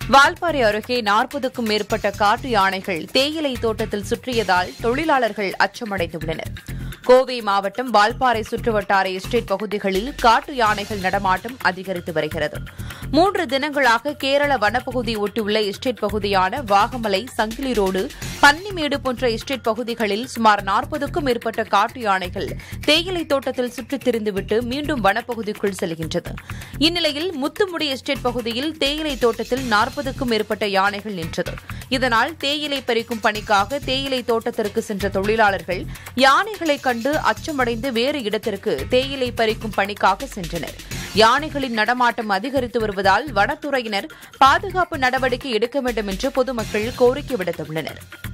வால்பாறை அருகே நாற்பதுக்கும் மேற்பட்ட காட்டு யானைகள் தேயிலை தோட்டத்தில் சுற்றியதால் தொழிலாளர்கள் அச்சமடைந்துள்ளனர் கோவை மாவட்டம் வால்பாறை சுற்றுவட்டார எஸ்டேட் பகுதிகளில் காட்டு யானைகள் நடமாட்டம் அதிகரித்து வருகிறது மூன்று தினங்களாக கேரள வனப்பகுதி ஒட்டியுள்ள எஸ்டேட் பகுதியான வாகமலை சங்கிலி ரோடு பன்னிமேடு போன்ற எஸ்டேட் பகுதிகளில் சுமார் நாற்பதுக்கும் மேற்பட்ட காட்டு யானைகள் தேயிலை தோட்டத்தில் சுற்றித் திரிந்துவிட்டு மீண்டும் வனப்பகுதிக்குள் செல்கின்றது இந்நிலையில் முத்துமுடி எஸ்டேட் பகுதியில் தேயிலை தோட்டத்தில் நாற்பதுக்கும் மேற்பட்ட யானைகள் நின்றது இதனால் தேயிலை பறிக்கும் பணிக்காக தேயிலை தோட்டத்திற்கு சென்ற தொழிலாளர்கள் யானைகளை கண்டு அச்சமடைந்து வேறு இடத்திற்கு தேயிலை பறிக்கும் பணிக்காக சென்றனர் யானைகளின் நடமாட்டம் அதிகரித்து வருவதால் வனத்துறையினர் பாதுகாப்பு நடவடிக்கை எடுக்க வேண்டும் என்று பொதுமக்கள் கோரிக்கை விடுத்துள்ளனர்